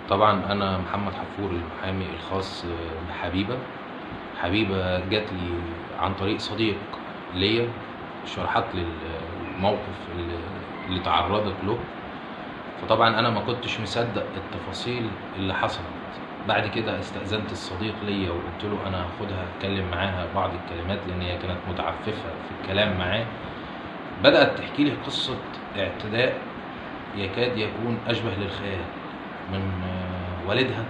طبعا انا محمد حفور المحامي الخاص بحبيبه حبيبه جات لي عن طريق صديق ليا شرحت لي الموقف اللي, اللي تعرضت له فطبعا انا ما كنتش مصدق التفاصيل اللي حصلت بعد كده استأذنت الصديق ليا وقلت له انا هاخدها اتكلم معاها بعض الكلمات لان هي كانت متعففه في الكلام معاه بدأت تحكي لي قصة اعتداء يكاد يكون أشبه للخيال من آه، والدها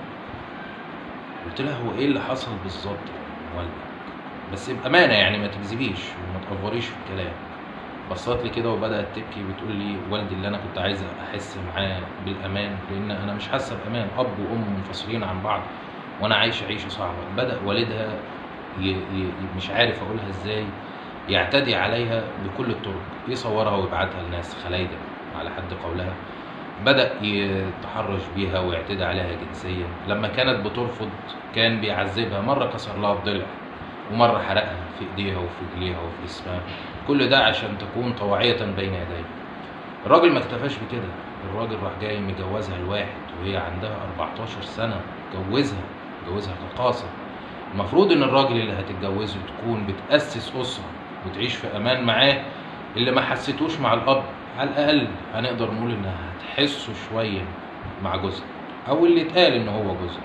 قلت لها هو ايه اللي حصل بالظبط يا والدك بس بأمانة يعني ما تكذبيش وما تأفوريش في الكلام بصت لي كده وبدأت تبكي بتقول لي والدي اللي أنا كنت عايزة أحس معاه بالأمان لأن أنا مش حاسة بأمان أب وأم منفصلين عن بعض وأنا عايشة عيشة صعبة بدأ والدها ي... ي... مش عارف أقولها إزاي يعتدي عليها بكل الطرق يصورها ويبعتها لناس خلايجة على حد قولها بدأ يتحرش بيها ويعتدي عليها جنسيا لما كانت بترفض كان بيعذبها مرة كسر لها الضلع ومرة حرقها في ايديها وفي رجليها وفي جسمها كل ده عشان تكون طواعية بين يديه الراجل ما اكتفاش بكده الراجل راح جاي مجوزها لواحد وهي عندها 14 سنة جوزها جوزها كقاصر المفروض ان الراجل اللي هتتجوزه تكون بتأسس أسرة وتعيش في أمان معاه اللي ما حسيتوش مع الأب على الأقل هنقدر نقول إنها هتحسه شوية مع جوزها أو اللي اتقال إن هو جوزها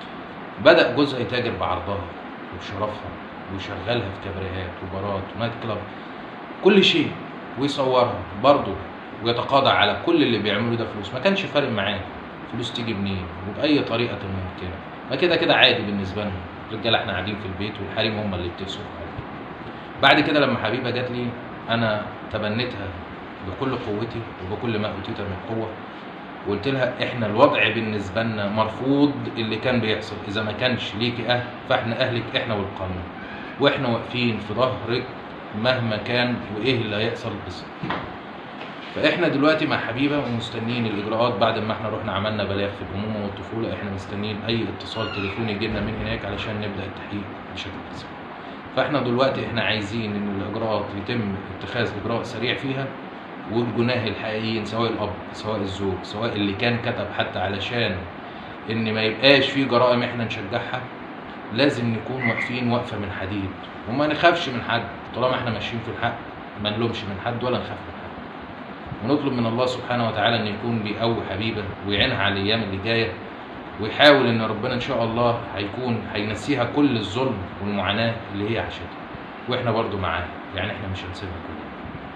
بدأ جوزها يتاجر بعرضها وبشرفها ويشغلها في كباريهات وبارات ونايت كلاب كل شيء ويصورها برضه ويتقاضى على كل اللي بيعملوا ده فلوس ما كانش فارق معاه فلوس تيجي منين وبأي طريقة ممكنة ما كده كده عادي بالنسبة لنا الرجالة احنا قاعدين في البيت والحريم هم اللي بتصرفوا عليه بعد كده لما حبيبه جات لي انا تبنيتها بكل قوتي وبكل ما اوتيت من قوه وقلت لها احنا الوضع بالنسبه لنا مرفوض اللي كان بيحصل اذا ما كانش ليكي اهل فاحنا اهلك احنا والقانون واحنا واقفين في ظهرك مهما كان وايه اللي هيحصل بس فاحنا دلوقتي مع حبيبه ومستنيين الاجراءات بعد ما احنا رحنا عملنا بلاغ في الامومه والطفوله احنا مستنيين اي اتصال تليفوني يجي لنا من هناك علشان نبدا التحقيق بشكل رسمي فاحنا دلوقتي احنا عايزين ان الاجراءات يتم اتخاذ اجراء سريع فيها والجناه الحقيقيين سواء الاب سواء الزوج سواء اللي كان كتب حتى علشان ان ما يبقاش في جرائم احنا نشجعها لازم نكون واقفين وقفه من حديد وما نخافش من حد طالما احنا ماشيين في الحق ما نلومش من حد ولا نخاف من حد ونطلب من الله سبحانه وتعالى ان يكون بيقوي حبيبه ويعينها على الايام اللي جايه ويحاول ان ربنا ان شاء الله هيكون هينسيها كل الظلم والمعاناه اللي هي عاشتها واحنا برضو معاها يعني احنا مش هنسيبها كلها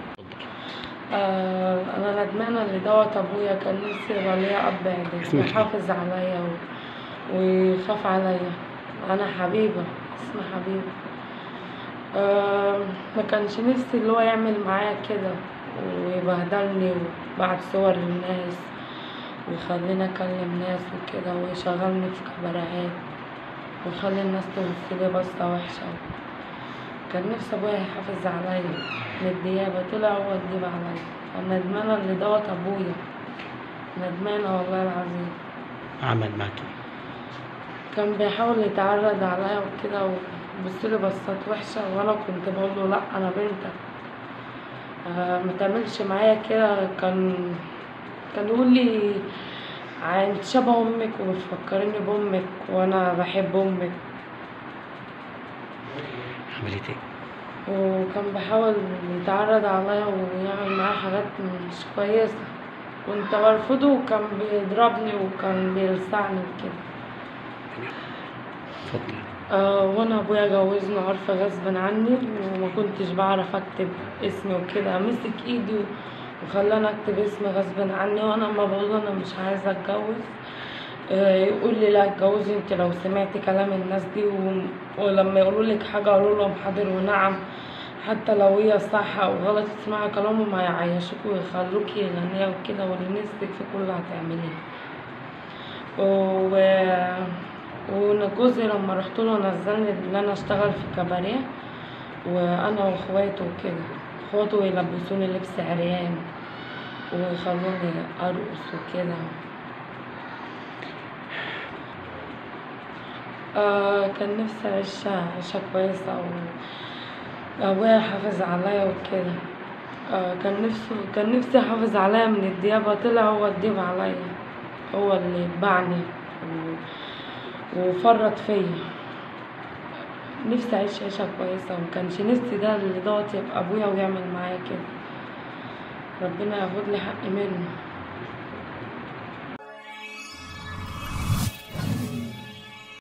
آه انا ندمانه اللي دوت ابويا كان نفسي يبقى ليا اب عدل اسمك إيه؟ يحافظ عليا و... ويخاف عليا انا حبيبه اسمها حبيبه آه ما كانش نفسي اللي هو يعمل معايا كده ويبهدلني وبعت صور للناس ويخليني اكلم ناس وكده ويشغلني في كباريهات ويخلي الناس تبص لي بصة وحشة كان نفسي ابويا يحافظ عليا من الديابة طلع هو الديب عليا انا ندمانة اللي دوت ابويا ندمانة والله العظيم عمل معك كان بيحاول يتعرض عليا وكده وبصلي بصات وحشة وانا كنت بقول له لا انا بنتك آه ما تعملش معايا كده كان كان يقول لي ع- انت شبه امك وبتفكريني بامك وانا بحب امك عملت ايه؟ وكان بيحاول يتعرض عليا ويعمل معايا حاجات مش كويسة كنت برفضه وكان بيضربني وكان بيلسعني وكده اتفضل آه وانا ابويا جوزني عارفة غصب عني وما كنتش بعرف اكتب اسمي وكده مسك ايدي وخلاني اكتب اسمي غصب عني وانا ما بقول له انا مش عايزة اتجوز آه يقول لي لا اتجوزي انت لو سمعتي كلام الناس دي و... ولما يقولوا لك حاجة قولوا لهم حاضر ونعم حتى لو هي صح او غلط تسمعي كلامهم هيعيشوك ويخلوكي غنية وكده واللي نفسك في كله هتعمليه و... وانا جوزي لما رحت له نزلني ان انا اشتغل في كباريه وانا واخواته وكده اخواته يلبسوني لبس عريان ويخلوني ارقص وكده آه كان نفسي اعيش عيشة كويسة و ابويا يحافظ عليا وكده آه كان نفسه كان نفسي يحافظ عليا من الديابة طلع هو الديب عليا هو اللي باعني و- وفرط فيا نفسي اعيش عيشه كويسه ومكانش نفسي ده اللي دوت يبقى ابويا ويعمل معايا كده ربنا ياخد لي حقي منه